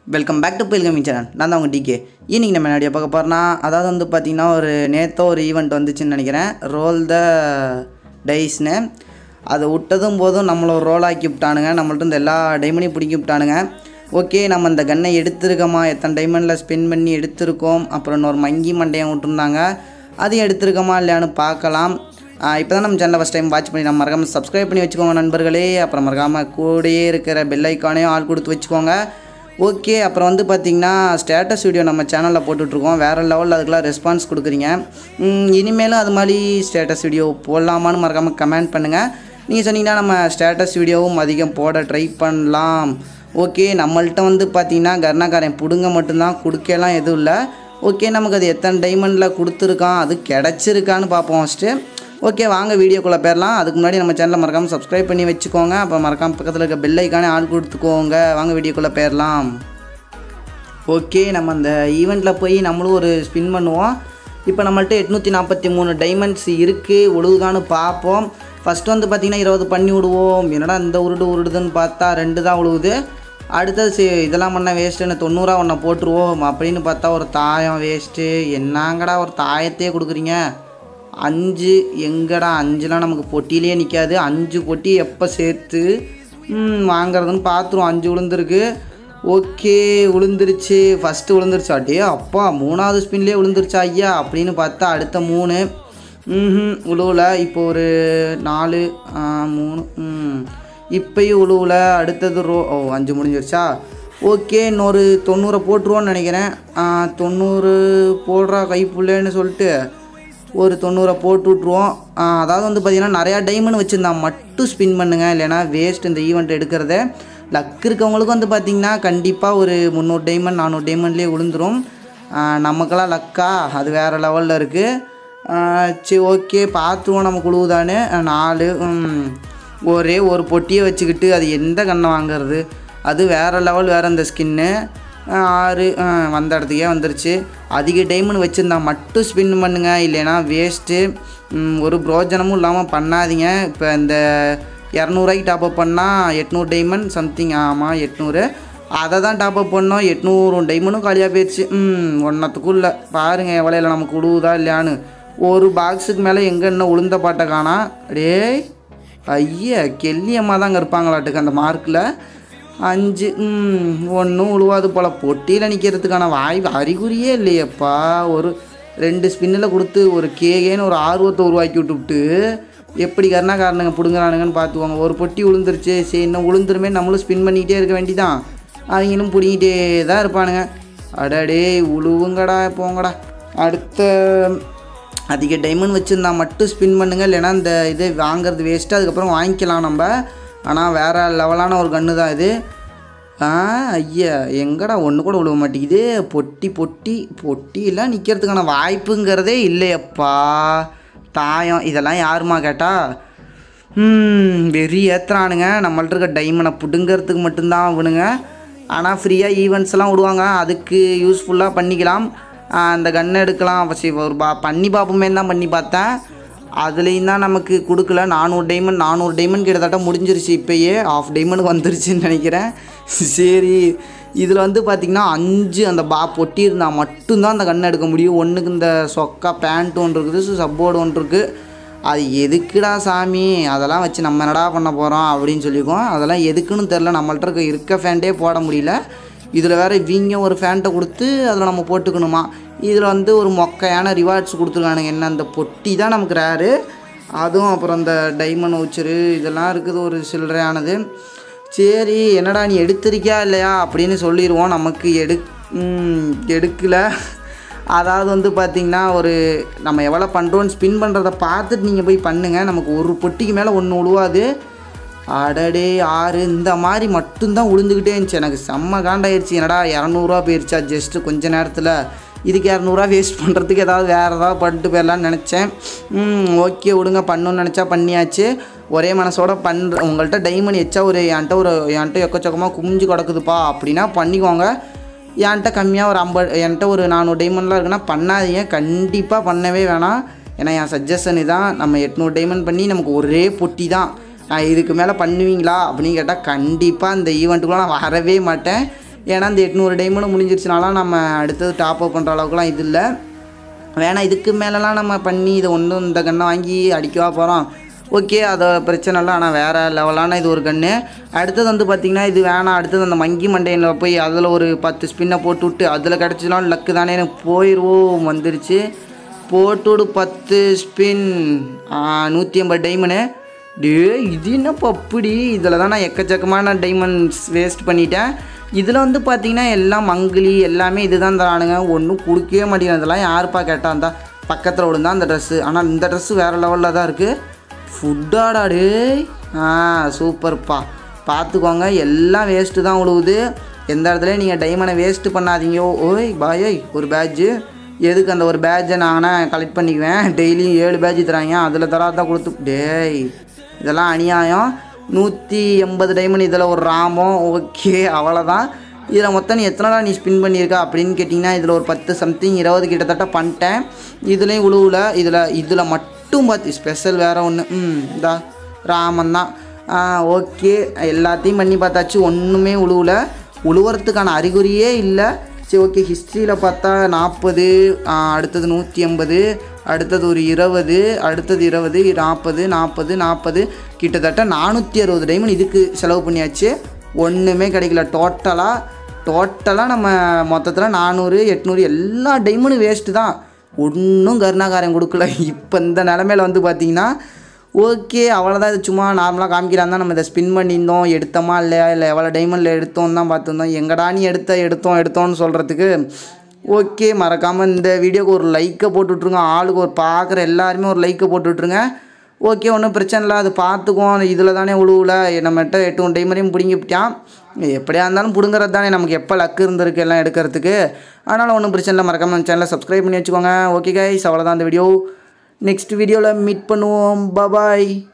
welcome back to பில்கமி channel நான் தான் உங்கள் டிகே இன்னைக்கு நம்ம நிறைய பார்க்க போகிறோன்னா அதாவது வந்து பார்த்திங்கன்னா ஒரு நேத்தோ ஒரு ஈவெண்ட் வந்துச்சுன்னு நினைக்கிறேன் ரோல் த டைஸ்னு அதை விட்டதும் போதும் நம்மளை ஒரு ரோல் ஆக்கி விட்டானுங்க நம்மள்ட்ட இந்த எல்லா டைமண்டையும் பிடிக்கி விட்டானுங்க ஓகே நம்ம இந்த கன்னை எடுத்திருக்கோமா எத்தனை டைமண்டில் ஸ்பெண்ட் பண்ணி எடுத்திருக்கோம் அப்புறம் இன்னொரு மங்கி மண்டையம் விட்டுருந்தாங்க அதையும் எடுத்திருக்கோமா இல்லையான்னு பார்க்கலாம் இப்போ தான் நம்ம சேனலை ஃபஸ்ட் டைம் வாட்ச் பண்ணி நம்ம மறக்காமல் சப்ஸ்கிரைப் பண்ணி வச்சுக்கோங்க நண்பர்களே அப்புறம் மறக்காமல் கூடயே இருக்கிற பெல் ஐக்கானையும் ஆள் கொடுத்து வச்சுக்கோங்க ஓகே அப்புறம் வந்து பார்த்திங்கன்னா ஸ்டேட்டஸ் வீடியோ நம்ம சேனலில் போட்டுட்ருக்கோம் வேறு லெவலில் அதுக்கெலாம் ரெஸ்பான்ஸ் கொடுக்குறீங்க ம், இனிமேலும் அது மாதிரி ஸ்டேட்டஸ் வீடியோ போடலாமான்னு மறக்காமல் கமெண்ட் பண்ணுங்கள் நீங்கள் சொன்னீங்கன்னா நம்ம ஸ்டேட்டஸ் வீடியோவும் அதிகம் போட ட்ரை பண்ணலாம் ஓகே நம்மள்ட்ட வந்து பார்த்திங்கன்னா கர்ணாக்காரன் பிடுங்க மட்டும்தான் கொடுக்கலாம் எதுவும் இல்லை ஓகே நமக்கு அது எத்தனை டைமண்டில் கொடுத்துருக்கான் அது கிடச்சிருக்கான்னு பார்ப்போம் ஃபஸ்ட்டு ஓகே வாங்க வீடியோக்குள்ளே போயிடலாம் அதுக்கு முன்னாடி நம்ம சேனலை மறக்காமல் சப்ஸ்கிரைப் பண்ணி வச்சுக்கோங்க அப்போ மறக்காமல் பக்கத்தில் இருக்க பெல் ஐக்கானே ஆள் கொடுத்துக்கோங்க வாங்க வீடியோக்குள்ளே போயிடலாம் ஓகே நம்ம அந்த ஈவெண்ட்டில் போய் நம்மளும் ஒரு ஸ்பின் பண்ணுவோம் இப்போ நம்மள்ட்ட எட்நூற்றி நாற்பத்தி மூணு டைமண்ட்ஸ் இருக்குது உழுவுதான்னு பார்ப்போம் ஃபஸ்ட்டு வந்து பார்த்திங்கன்னா இருபது பண்ணி விடுவோம் என்னடா இந்த உருடு உருடுதுன்னு பார்த்தா ரெண்டு தான் உழுவுது அடுத்தது சரி இதெல்லாம் பண்ண வேஸ்ட்டுன்னு தொண்ணூறா ஒன்றை போட்டுருவோம் அப்படின்னு பார்த்தா ஒரு தாயம் வேஸ்ட்டு என்னங்கடா ஒரு தாயத்தையே கொடுக்குறீங்க அஞ்சு எங்கடா அஞ்சுலாம் நமக்கு பொட்டியிலே நிற்காது அஞ்சு பொட்டி எப்போ சேர்த்து ம், வாங்குறதுன்னு பார்த்துருவோம் அஞ்சு விழுந்திருக்கு ஓகே விழுந்துருச்சு ஃபஸ்ட்டு விழுந்துருச்சு அட்டே அப்பா மூணாவது ஸ்பின்லேயே விழுந்துருச்சா ஐயா அப்படின்னு பார்த்தா அடுத்த மூணு ம் உழுவல இப்போ ஒரு நாலு ஆ, மூணு ம் இப்பயும் உழுவல அடுத்தது ரோ ஓ அஞ்சு முடிஞ்சிருச்சா ஓகே இன்னொரு தொண்ணூறை போட்டுருவோன்னு நினைக்கிறேன் ஆ, தொண்ணூறு போடுறா கைப்புள்ளேன்னு சொல்லிட்டு ஒரு தொண்ணூறை போட்டு விட்ருவோம் ஆ, அதாவது வந்து பார்த்திங்கன்னா நிறையா டைமண்ட் வச்சுருந்தா மட்டும் ஸ்பின் பண்ணுங்கள் இல்லைனா வேஸ்ட் இந்த ஈவெண்ட் எடுக்கிறத லக் இருக்கவங்களுக்கும் வந்து பார்த்திங்கன்னா கண்டிப்பாக ஒரு முந்நூறு டைமண்ட் நானூறு டைமண்ட்லேயே விழுந்துரும் ஆ, நமக்கெல்லாம் லக்கா அது வேறு லெவலில் இருக்குது சரி ஓகே பார்த்துருவோம் நம்ம குழுவுதானே நாலு ம், ஒரே ஒரு பொட்டியை வச்சுக்கிட்டு அது எந்த கண்ணை வாங்குறது அது வேறு லெவல் வேறு அந்த ஸ்கின்னு ஆறு ஆ, வந்த இடத்துக்கே வந்துருச்சு அதிக டைமண்ட் வச்சுருந்தா மட்டும் ஸ்பின் பண்ணுங்க இல்லைன்னா வேஸ்ட்டு ஒரு பிரோஜனமும் இல்லாமல் பண்ணாதீங்க இப்போ இந்த இரநூறுவாய்க்கு டாப்அப் பண்ணால் எட்நூறு டைமண்ட் சம்திங் ஆமாம் எட்நூறு அதை தான் டாப்அப் பண்ணோம் எட்நூறு டைமண்டும் காலியாக போயிடுச்சு ம் ஒன்றத்துக்குள்ள பாருங்கள் எவ்வளோ நமக்கு விடுவுதா இல்லையான்னு ஒரு பாக்ஸுக்கு மேலே எங்கே இன்னும் உளுந்த பாட்டை காணா டேய் ஐயா கெல்லியம்மா தாங்க இருப்பாங்களாட்டுக்கு அந்த மார்க்கில் அஞ்சு ஒன்றும் உழுவாது போல் பொட்டியில் நிற்கிறதுக்கான வாய்ப்பு அறிகுறியே இல்லையப்பா ஒரு ரெண்டு ஸ்பின்னில் கொடுத்து ஒரு கேகேன்னு ஒரு ஆர்வத்தை உருவாக்கி விட்டுவிட்டு எப்படி கருணாக்காரனுங்க பிடுங்குறானுங்கன்னு பார்த்துவாங்க ஒரு பொட்டி விழுந்துருச்சு சரி இன்னும் விழுந்துருமே நம்மளும் ஸ்பின் பண்ணிக்கிட்டே இருக்க வேண்டிதான் அவங்களும் பிடிங்கிட்டே தான் இருப்பானுங்க அடடே உழுவுங்கடா போங்கடா அடுத்த அதிக டைமண்ட் வச்சுருந்தா மட்டும் ஸ்பின் பண்ணுங்க இல்லைன்னா இந்த இது வாங்குறது வேஸ்ட்டு அதுக்கப்புறம் வாங்கிக்கலாம் நம்ம ஆனால் வேறு லெவலான ஒரு கன்று தான் இது ஆ ஐயா எங்கடா ஒன்று கூட விழுவ மாட்டேங்குது பொட்டி பொட்டி பொட்டியெல்லாம் நிற்கிறதுக்கான வாய்ப்புங்கிறதே இல்லையப்பா தாயம் இதெல்லாம் யாருமா கேட்டா ம் வெறி ஏற்றுறானுங்க நம்மள்ட்ட இருக்க டைமண்டை பிடுங்கிறதுக்கு மட்டும்தான் அவனுங்க ஆனால் ஃப்ரீயாக ஈவெண்ட்ஸ் எல்லாம் விடுவாங்க அதுக்கு யூஸ்ஃபுல்லாக பண்ணிக்கலாம் ஆ, அந்த கன்னை எடுக்கலாம் சரி ஒரு பா பண்ணி பார்ப்போமே தான் பண்ணி பார்த்தேன் அதுலேயும் தான் நமக்கு கொடுக்கல நானூறு டைமண்ட் நானூறு டைமண்ட் கிட்டத்தட்ட முடிஞ்சிருச்சு இப்போயே ஆஃப் டைமண்ட் வந்துருச்சுன்னு நினைக்கிறேன் சரி இதில் வந்து பார்த்திங்கன்னா அஞ்சு அந்த பா பொட்டி இருந்தால் மட்டும்தான் அந்த கண்ணை எடுக்க முடியும் ஒன்றுக்கு இந்த சொக்கா பேண்ட் ஒன்று இருக்குது சப்போர்டு ஒன்று இருக்குது அது எதுக்குடா சாமி அதெல்லாம் வச்சு நம்ம என்னடா பண்ண போகிறோம் அப்படின்னு சொல்லியிருக்கோம் அதெல்லாம் எதுக்குன்னு தெரில நம்மள்ட்ட இருக்க இருக்க ஃபேன்ட்டே போட முடியல இதில் வேறு இவங்க ஒரு ஃபேண்ட்டை கொடுத்து அதில் நம்ம போட்டுக்கணுமா இதில் வந்து ஒரு மொக்கையான ரிவார்ட்ஸ் கொடுத்துருக்கானுங்க என்ன அந்த பொட்டி தான் நமக்கு ரேரு அதுவும் அப்புறம் இந்த டைமண்ட் வச்சுரு இதெல்லாம் இருக்குது ஒரு சில்லறையானது சரி என்னடா நீ எடுத்திருக்கியா இல்லையா அப்படின்னு சொல்லிடுவோம் நமக்கு எடு ம், எடுக்கல அதாவது வந்து பார்த்திங்கன்னா ஒரு நம்ம எவ்வளோ பண்ணுறோன்னு ஸ்பின் பண்ணுறத பார்த்துட்டு நீங்கள் போய் பண்ணுங்கள் நமக்கு ஒரு பொட்டிக்கு மேலே ஒன்று விழுவாது அடடே ஆறு இந்த மாதிரி மட்டும்தான் உளுந்துக்கிட்டே இருந்துச்சு எனக்கு செம்ம காண்டாயிருச்சு என்னடா இரநூறுவா போயிருச்சா ஜஸ்ட்டு கொஞ்ச நேரத்தில் இதுக்கு இரநூறுவா வேஸ்ட் பண்ணுறதுக்கு ஏதாவது வேறு ஏதாவது பண்ணிட்டு போயிடலான்னு நினச்சேன் ஓகே விடுங்க பண்ணணும்னு நினச்சா பண்ணியாச்சு ஒரே மனசோட பண்ணுற உங்கள்கிட்ட டைமண்ட் எச்சா ஒரு என்கிட்ட ஒரு என்கிட்ட எக்கச்சக்கமாக குமிஞ்சு கிடக்குதுப்பா அப்படின்னா பண்ணிக்கோங்க என்கிட்ட கம்மியாக ஒரு ஐம்பது என்கிட்ட ஒரு நானூறு டைமண்ட்லாம் இருக்குன்னா பண்ணாதீங்க கண்டிப்பாக பண்ணவே வேணாம் ஏன்னா என் சஜஷன் இதான் நம்ம எட்நூறு டைமண்ட் பண்ணி நமக்கு ஒரே பொட்டி தான் நான் இதுக்கு மேலே பண்ணுவீங்களா அப்படின்னு கேட்டால் கண்டிப்பாக இந்த ஈவெண்ட்டுக்குலாம் நான் வரவே மாட்டேன் ஏன்னா இந்த எட்நூறு டைமண்ட் முடிஞ்சிருச்சுனாலாம் நம்ம அடுத்தது டாப் அப் பண்ணுற அளவுக்குலாம் இது இல்லை வேணாம் இதுக்கு மேலெலாம் நம்ம பண்ணி இதை ஒன்றும் இந்த கண்ணை வாங்கி அடிக்கவா போகிறோம் ஓகே அது பிரச்சனை இல்லை ஆனால் வேறு லெவலான இது ஒரு கன்று அடுத்தது வந்து பார்த்திங்கன்னா இது வேணாம் அடுத்தது அந்த மங்கி மண்டையில் போய் அதில் ஒரு பத்து ஸ்பின்னை போட்டு விட்டு அதில் கிடச்சினாலும் லக்கு தானே எனக்கு போயிடுவோம் வந்துருச்சு போட்டு விடு பத்து ஸ்பின் நூற்றி ஐம்பது டைமண்டு டே இது என்னப்பா அப்படி இதில் தான் நான் எக்கச்சக்கமான டைமண்ட்ஸ் வேஸ்ட் பண்ணிட்டேன் இதில் வந்து பார்த்தீங்கன்னா எல்லாம் மங்கிலி எல்லாமே இதுதான் தரானுங்க ஒன்றும் கொடுக்கவே மாட்டேங்குது இதெல்லாம் யாருப்பா கேட்டாந்தா பக்கத்தில் விழுந்தா அந்த ட்ரெஸ்ஸு ஆனால் இந்த ட்ரெஸ்ஸு வேறு லெவலில் தான் இருக்குது ஃபுட்டாடா டேய் ஆ சூப்பர்ப்பா பார்த்துக்கோங்க எல்லாம் வேஸ்ட்டு தான் விழுவுது எந்த இடத்துலையும் நீங்கள் டைமண்டை வேஸ்ட்டு பண்ணாதீங்க ஓய் பாயோய் ஒரு பேட்ஜு எதுக்கு அந்த ஒரு பேட்சை நான் கலெக்ட் பண்ணிக்குவேன் டெய்லியும் ஏழு பேட்ஜ் தராங்க அதில் தராதான் கொடுத்து டேய் இதெல்லாம் அநியாயம் நூற்றி எண்பது டைமண்ட் இதில் ஒரு ராமம் ஓகே அவ்வளோதான் இதில் மொத்தம் நீ எத்தனை நாள் நீ ஸ்பின் பண்ணியிருக்க அப்படின்னு கேட்டிங்கன்னா இதில் ஒரு பத்து சம்திங் இருபது கிட்டத்தட்ட பண்ணிட்டேன் இதுலேயும் உழுவுல இதில் இதில் மட்டும் பார்த்து ஸ்பெஷல் வேறு ஒன்று ம் இந்தா ராமன் தான் ஓகே எல்லாத்தையும் பண்ணி பார்த்தாச்சு ஒன்றுமே உழுவுல உழுவுறதுக்கான அறிகுறியே இல்லை சரி ஓகே ஹிஸ்ட்ரியில் பார்த்தா நாற்பது அடுத்தது நூற்றி ஐம்பது அடுத்தது ஒரு இருபது அடுத்தது இருபது நாற்பது நாற்பது நாற்பது கிட்டத்தட்ட நானூற்றி அறுபது டைமண்ட் இதுக்கு செலவு பண்ணியாச்சு ஒன்றுமே கிடைக்கல டோட்டலாக டோட்டலாக நம்ம மொத்தத்தில் நானூறு எட்நூறு எல்லா டைமண்டும் வேஸ்ட்டு தான் ஒன்றும் கருணாகாரம் கொடுக்கல இப்போ இந்த நிலமையில வந்து பார்த்திங்கன்னா ஓகே அவ்வளோதான் இது சும்மா நார்மலாக காமிக்கிறான் தான் நம்ம இதை ஸ்பின் பண்ணியிருந்தோம் எடுத்தோமா இல்லையா இல்லை எவ்வளோ டைமண்டில் எடுத்தோம் தான் பார்த்துருந்தோம் எங்கடா நீ எடுத்த எடுத்தோம் எடுத்தோம்னு சொல்கிறதுக்கு ஓகே மறக்காமல் இந்த வீடியோக்கு ஒரு லைக்கை போட்டு விட்ருங்க ஆளுக்கு ஒரு பார்க்குற எல்லாருமே ஒரு லைக்கை போட்டு விட்ருங்க ஓகே ஒன்றும் பிரச்சனை இல்லை அது பார்த்துக்குவோம் இதில் தானே உழுவுல நம்மகிட்ட எட்டு டைம் வரையும் பிடுங்கிவிட்டான் எப்படியா இருந்தாலும் பிடுங்குறது தானே நமக்கு எப்போ லக்கு இருந்திருக்கு எல்லாம் எடுக்கிறதுக்கு அதனால் ஒன்றும் பிரச்சனை இல்லை மறக்காமல் நம்ம சேனலை சப்ஸ்கிரைப் பண்ணி வச்சுக்கோங்க ஓகே கைஸ் அவ்வளோதான் அந்த வீடியோ நெக்ஸ்ட் வீடியோவில் மீட் பண்ணுவோம் பபாய்